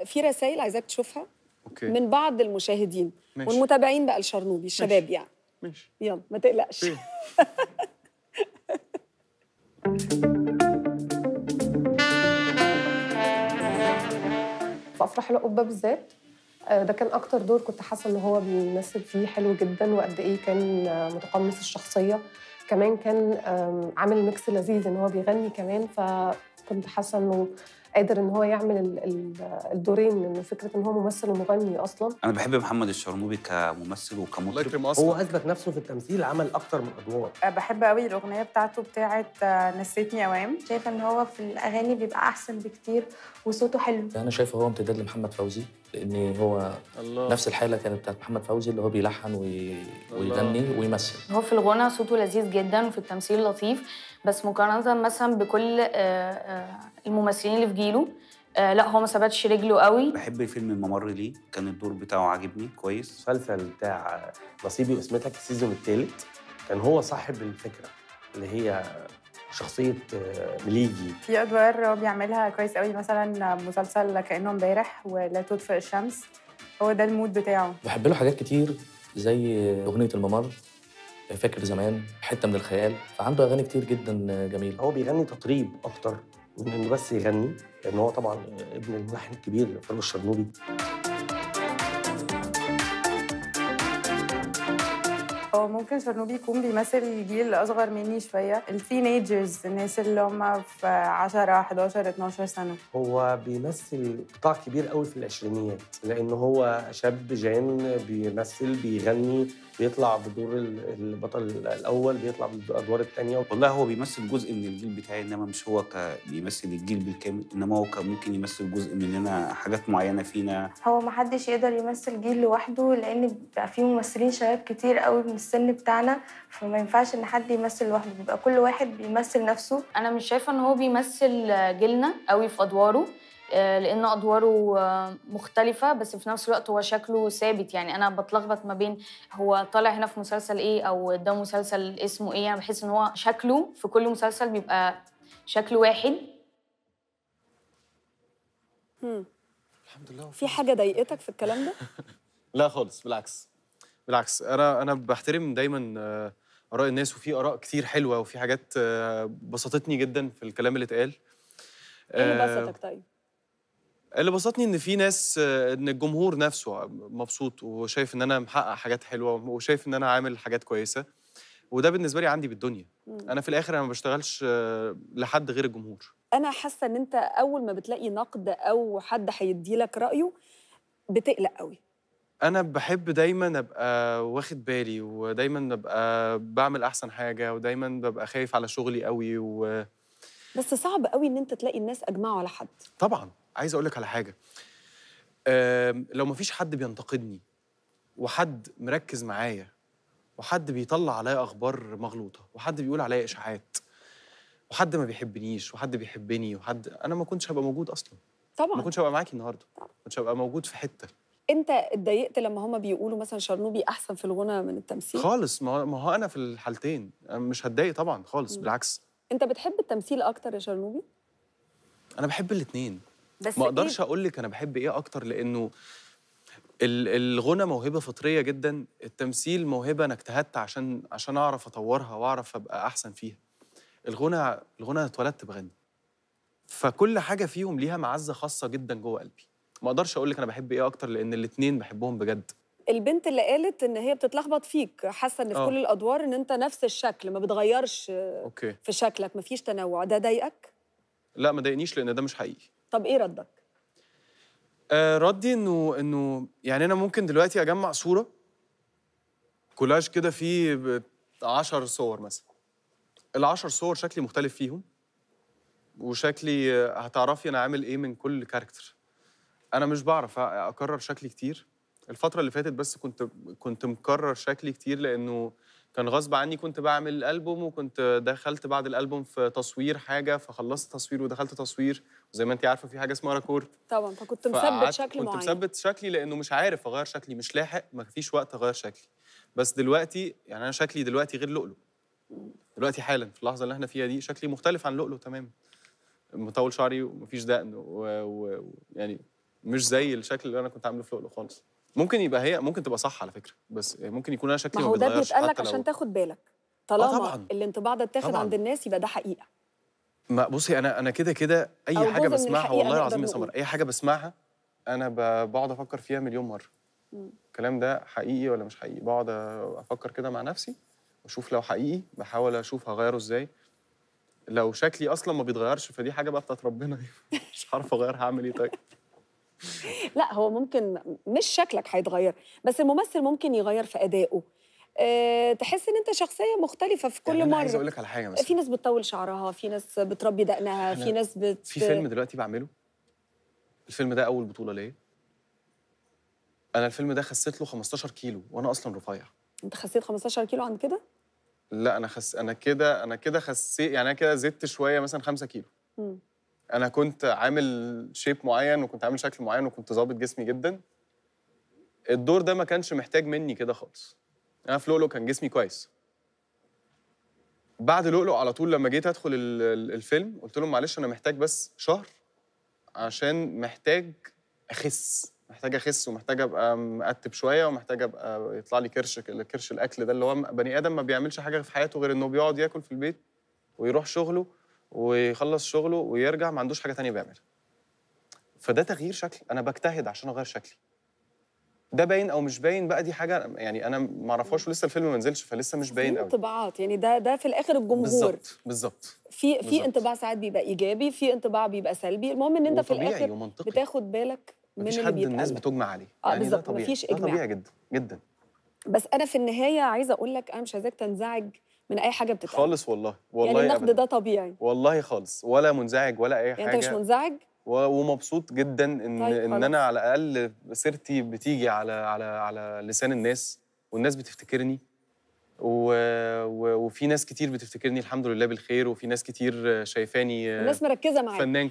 في رسائل عايزاك تشوفها اوكي من بعض المشاهدين ماشي. والمتابعين بقى الشرنوبي الشباب ماشي. يعني ماشي يلا ما تقلقش اوكي في افراح القبه بالذات آه، ده كان اكتر دور كنت حاسه ان هو بيمثل فيه حلو جدا وقد ايه كان آه، متقمص الشخصيه كمان كان آم، عامل ميكس لذيذ ان هو بيغني كمان فكنت حاسه انه قادر ان هو يعمل ال- ال- الدورين انه فكره ان هو ممثل ومغني اصلا انا بحب محمد الشرنوبي كممثل الله وكمطرب يكرم هو اصلا اثبت نفسه في التمثيل عمل اكتر من ادوار بحب قوي الاغنيه بتاعته بتاعه آه، نسيتني اوام شايفه ان هو في الاغاني بيبقى احسن بكتير وصوته حلو انا شايفه هو امتداد لمحمد فوزي لان هو الله نفس الحاله كانت بتاعت محمد فوزي اللي هو بيلحن وي... الله. ويغني ويمثل هو في الغنى صوته لذيذ جدا وفي التمثيل لطيف بس مقارنة مثلا بكل آه، آه، الممثلين اللي في جيله آه، لا هو ما ثبتش رجله قوي بحب فيلم الممر ليه كان الدور بتاعه عاجبني كويس المسلسل بتاع نصيبي واسمتك السيزون الثالث كان هو صاحب الفكره اللي هي شخصيه آه، مليجي في ادوار هو بيعملها كويس قوي مثلا مسلسل كانه امبارح ولا تطفئ الشمس هو ده المود بتاعه بحب له حاجات كتير زي اغنيه الممر فاكر زمان حته من الخيال فعنده اغاني كتير جدا جميله هو بيغني تطريب اكتر من انه بس يغني لان هو طبعا ابن الملحن الكبير فاروق الشرنوبي هو ممكن شرنوبي يكون بيمثل الجيل الاصغر مني شويه التينيجرز الناس اللي هم في 10 11 12 سنه هو بيمثل قطاع كبير قوي في العشرينيات لان هو شاب جان بيمثل بيغني بيطلع بدور ال- البطل الاول بيطلع بالادوار الثانيه والله هو بيمثل جزء من الجيل بتاعي انما مش هو ك... بيمثل الجيل بالكامل انما هو ك... ممكن يمثل جزء مننا حاجات معينه فينا هو محدش يقدر يمثل جيل لوحده لان بيبقى فيه ممثلين شباب كتير قوي من السن بتاعنا فما ينفعش ان حد يمثل لوحده بيبقى كل واحد بيمثل نفسه انا مش شايفه ان هو بيمثل آه، جيلنا قوي في ادواره آه، لان ادواره آه، مختلفه بس في نفس الوقت هو شكله ثابت يعني انا بتلخبط ما بين هو طالع هنا في مسلسل ايه او ده مسلسل اسمه ايه يعني بحس ان هو شكله في كل مسلسل بيبقى شكل واحد هم. الحمد لله في حاجه ضايقتك في الكلام ده لا خالص بالعكس بالعكس انا انا بحترم دايما آه، اراء الناس وفي اراء كتير حلوه وفي حاجات آه، بسطتني جدا في الكلام اللي اتقال ايه اللي آه، بسطك طيب اللي بسطني ان في ناس آه، ان الجمهور نفسه مبسوط وشايف ان انا محقق حاجات حلوه وشايف ان انا عامل حاجات كويسه وده بالنسبه لي عندي بالدنيا مم. انا في الاخر انا ما بشتغلش آه، لحد غير الجمهور انا حاسه ان انت اول ما بتلاقي نقد او حد هيدي لك رايه بتقلق قوي انا بحب دايما ابقى واخد بالي ودايما ابقى بعمل احسن حاجه ودايما ببقى خايف على شغلي قوي وطبعا بس صعب قوي ان انت تلاقي الناس اجمعوا على حد عايز اقول لك على حاجه آم، لو ما فيش حد بينتقدني وحد مركز معايا وحد بيطلع عليا اخبار مغلوطه وحد بيقول عليا اشاعات وحد ما بيحبنيش وحد بيحبني وحد انا ما كنتش هبقى موجود اصلا ما طبعا كنتش هبقى معاكي النهارده ما كنتش هبقى موجود في حته انت اتضايقت لما هما بيقولوا مثلا شرنوبي احسن في الغنى من التمثيل خالص ما هو- ما هو انا في الحالتين أنا مش هتضايق طبعا خالص مم. بالعكس انت بتحب التمثيل اكتر يا شرنوبي انا بحب الاثنين بس ما إيه- اقدرش اقول لك انا بحب ايه اكتر لانه ال- الغنى موهبه فطريه جدا التمثيل موهبه انا اجتهدت عشان عشان اعرف اطورها واعرف ابقى احسن فيها الغنى الغنى أنا اتولدت بغني فكل حاجه فيهم ليها معزه خاصه جدا جوه قلبي ما اقدرش اقول لك انا بحب ايه اكتر لان الاثنين بحبهم بجد البنت اللي قالت ان هي بتتلخبط فيك حاسه ان في آه. كل الادوار ان انت نفس الشكل ما بتغيرش اوكي في شكلك مفيش تنوع ده ضايقك لا ما ضايقنيش لان ده مش حقيقي طب ايه ردك آه ردي انه انه يعني انا ممكن دلوقتي اجمع صوره كولاج كده فيه 10 صور مثلا العشر صور شكلي مختلف فيهم وشكلي آه، هتعرفي انا عامل ايه من كل كاركتر انا مش بعرف أ- اكرر شكلي كتير الفتره اللي فاتت بس كنت كنت مكرر شكلي كتير لانه كان غصب عني كنت بعمل البوم وكنت دخلت بعد الالبوم في تصوير حاجه فخلصت تصوير ودخلت تصوير وزي ما انت عارفه في حاجه اسمها ريكورد طبعا فكنت مثبت فقعدت- شكل كنت معين مثبت شكلي لانه مش عارف اغير شكلي مش لاحق ما فيش وقت اغير شكلي بس دلوقتي يعني انا شكلي دلوقتي غير لؤلؤ دلوقتي حالا في اللحظه اللي احنا فيها دي شكلي مختلف عن لؤلؤ تماما مطول شعري ومفيش دقن ويعني و... و... يعني مش زي الشكل اللي انا كنت عامله في لؤلؤ خالص ممكن يبقى هي ممكن تبقى صح على فكره بس ممكن يكون انا ما شكلي ما هو ده بيتغيرش بيتقال لك حتى لو عشان تاخد بالك طالما طبعاً. الانطباع ده اتاخد طبعاً. عند الناس يبقى ده حقيقه ما بصي انا انا كده كده أو اي حاجه جزء من بسمعها الحقيقة والله نقدر العظيم يا نقول. سمر اي حاجه بسمعها انا ب- بقعد افكر فيها مليون مره مم. الكلام ده حقيقي ولا مش حقيقي بقعد افكر كده مع نفسي واشوف لو حقيقي بحاول اشوف هغيره ازاي لو شكلي اصلا ما بيتغيرش فدي حاجه بقى بتاعت ربنا مش عارف اغير هعمل ايه طيب لا هو ممكن مش شكلك هيتغير بس الممثل ممكن يغير في ادائه أه تحس ان انت شخصيه مختلفه في كل يعني أنا مره عايز اقول لك على حاجه مثلا في ناس بتطول شعرها في ناس بتربي دقنها أنا في ناس بت في فيلم دلوقتي بعمله الفيلم ده اول بطوله ليا انا الفيلم ده خسيت له 15 كيلو وانا اصلا رفيع انت خسيت 15 كيلو عن كده لا انا خس انا كده انا كده خسيت يعني انا كده زدت شويه مثلا 5 كيلو مم. انا كنت عامل شيب معين وكنت عامل شكل معين وكنت ظابط جسمي جدا الدور ده ما كانش محتاج مني كده خالص انا في لؤلؤ كان جسمي كويس بعد لؤلؤ على طول لما جيت ادخل ال- ال- الفيلم قلت لهم معلش انا محتاج بس شهر عشان محتاج اخس محتاج اخس ومحتاج ابقى مقتب شويه ومحتاج ابقى يطلع لي كرش كرش الاكل ده اللي هو بني ادم ما بيعملش حاجه في حياته غير انه بيقعد ياكل في البيت ويروح شغله ويخلص شغله ويرجع ما عندوش حاجه تانية بيعملها فده تغيير شكل انا بجتهد عشان اغير شكلي ده باين او مش باين بقى دي حاجه يعني انا ما اعرفهاش ولسه الفيلم ما نزلش فلسه مش باين في قوي انطباعات يعني ده ده في الاخر الجمهور بالظبط بالظبط في في بالظبط. انطباع ساعات بيبقى ايجابي في انطباع بيبقى سلبي المهم ان انت في وطبيعي الاخر ومنطقي بتاخد بالك من مفيش اللي حد الناس بيتقال بتجمع عليه آه، يعني ده بالظبط، طبيعي مفيش ده إجماع. طبيعي جدا جدا بس انا في النهايه عايزه اقول لك انا مش عايزاك تنزعج من اي حاجه بتتقال خالص والله والله يعني النقد أبداً. ده طبيعي والله خالص ولا منزعج ولا اي يعني حاجه انت مش منزعج و- ومبسوط جدا ان طيب ان خلاص. انا على الاقل سيرتي بتيجي على على على لسان الناس والناس بتفتكرني و... و... وفي ناس كتير بتفتكرني الحمد لله بالخير وفي ناس كتير شايفاني الناس مركزه معاك فنان